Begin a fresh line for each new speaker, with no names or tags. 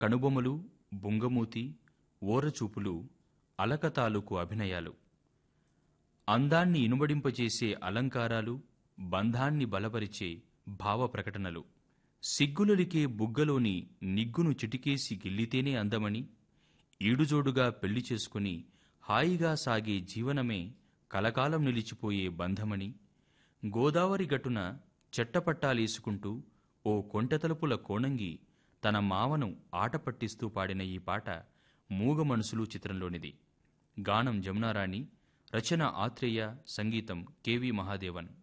కనుబొమలు బుంగమూతి ఓరచూపులు అలక తాలూకు అభినయాలు అందాన్ని ఇనుబడింపచేసే అలంకారాలు బంధాన్ని బలపరిచే భావ ప్రకటనలు సిగ్గులలికే బుగ్గలోని నిగ్గును చిటికేసి గిల్లితేనే అందమని ఈడుజోడుగా పెళ్లి చేసుకుని హాయిగా సాగే జీవనమే కలకాలం నిలిచిపోయే బంధమని గోదావరి గట్టున చెట్టపట్టాలేసుకుంటూ ఓ కొంటెతలుపుల కోణంగి తన మావను ఆట పట్టిస్తూ పాడిన ఈ పాట మూగ మనసులు చిత్రంలోనిది గానం జమునారాణి రచన ఆత్రేయ సంగీతం కెవి మహాదేవన్